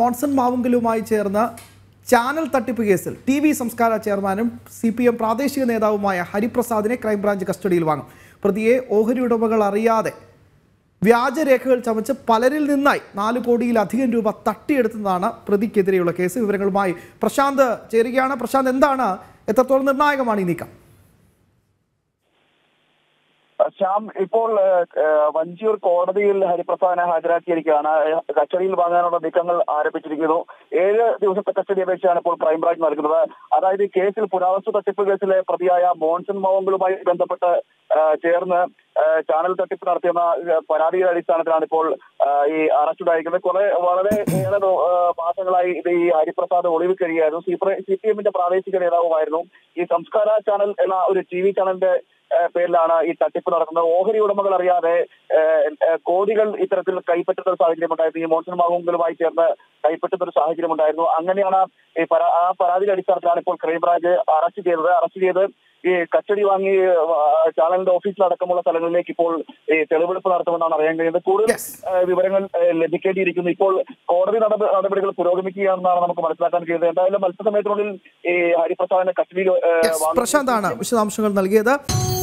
മോൺസൺ മാവുങ്കലുമായി ചേർന്ന് ചാനൽ തട്ടിപ്പ് കേസിൽ ടി വി സംസ്കാര ചെയർമാനും സി പി എം പ്രാദേശിക നേതാവുമായ ഹരിപ്രസാദിനെ ക്രൈംബ്രാഞ്ച് കസ്റ്റഡിയിൽ വാങ്ങും പ്രതിയെ ഓഹരി ഉടമകൾ അറിയാതെ വ്യാജരേഖകൾ ചമച്ച് പലരിൽ നിന്നായി നാല് കോടിയിലധികം രൂപ തട്ടിയെടുത്തതാണ് പ്രതിക്കെതിരെയുള്ള കേസ് വിവരങ്ങളുമായി പ്രശാന്ത് ചേരുകയാണ് പ്രശാന്ത് എന്താണ് എത്രത്തോളം നിർണായകമാണ് ഈ നീക്കം ശ്യാം ഇപ്പോൾ ഏഹ്, ഏഹ്, വഞ്ചിയൂർ കോടതിയിൽ ഹരിപ്രസാദിനെ ഹാജരാക്കിയിരിക്കുകയാണ് ഏഹ്, കസ്റ്റഡിയിൽ വാങ്ങാനുള്ള നീക്കങ്ങൾ ആരംഭിച്ചിരിക്കുന്നു ഏഴ് ദിവസത്തെ കസ്റ്റഡി അപേക്ഷയാണ് ഇപ്പോൾ ക്രൈംബ്രാഞ്ച് നൽകുന്നത് അതായത് ഈ കേസിൽ പുരാവസ്തു തട്ടിപ്പ് കേസിലെ പ്രതിയായ മോൺസൺ മാവങ്ങളുമായി ബന്ധപ്പെട്ട് ഏഹ്, ചേർന്ന് ഏഹ്, ചാനൽ തട്ടിപ്പ് നടത്തിയെന്ന ഏഹ്, പരാതിയുടെ അടിസ്ഥാനത്തിലാണ് ഇപ്പോൾ ഏഹ്, ഈ അറസ്റ്റ് ഉണ്ടായിരിക്കുന്നത് കുറെ വളരെ ഏറെ ദോ- ഏഹ്, മാസങ്ങളായി ഇത് ഈ ഹരിപ്രസാദ് ഒളിവിൽ കഴിയുകയായിരുന്നു സി പി എമ്മിന്റെ പ്രാദേശിക നേതാവുമായിരുന്നു ഈ സംസ്കാര ചാനൽ എന്ന ഒരു ടി വി ചാനലിന്റെ ഏഹ് പേരിലാണ് ഈ തട്ടിപ്പ് നടക്കുന്നത് ഓഹരി ഉടമകൾ അറിയാതെ ഏഹ്, ഏഹ്, കോടികൾ ഇത്തരത്തിൽ കൈപ്പറ്റുന്ന ഒരു സാഹചര്യം ഉണ്ടായിരുന്നു ഈ മോൺസൺ മാവുങ്കലുമായി ചേർന്ന് കൈപ്പറ്റുന്ന ഒരു സാഹചര്യം ഉണ്ടായിരുന്നു അങ്ങനെയാണ് ഈ പരാ- ആ പരാതിയുടെ അടിസ്ഥാനത്തിലാണ് ഇപ്പോൾ ക്രൈംബ്രാഞ്ച് അറസ്റ്റ് ചെയ്തത് അറസ്റ്റ് ചെയ്ത് ഈ കസ്റ്റഡി വാങ്ങി ആ, ചാനലിന്റെ ഓഫീസിലടക്കമുള്ള സ്ഥലങ്ങളിലേക്ക് ഇപ്പോൾ ഈ തെളിവെടുപ്പ് നടത്തുമെന്നാണ് അറിയാൻ കഴിയുന്നത് കൂടുതൽ Yes. ഏഹ്, വിവരങ്ങൾ ഏഹ്, ലഭിക്കേണ്ടിയിരിക്കുന്നു ഇപ്പോൾ കോടതി നടപ- നടപടികൾ പുരോഗമിക്കുകയാണെന്നാണ് നമുക്ക് മനസ്സിലാക്കാൻ കഴിയുന്നത് എന്തായാലും അല്പസമയത്തിനുള്ളിൽ ഈ ഹരിപ്രസാദിനെ കസ്റ്റഡിയിൽ ഏഹ്, Yes, വാങ്ങും. പ്രശാന്താണ് വിശദാംശങ്ങൾ നൽകിയത്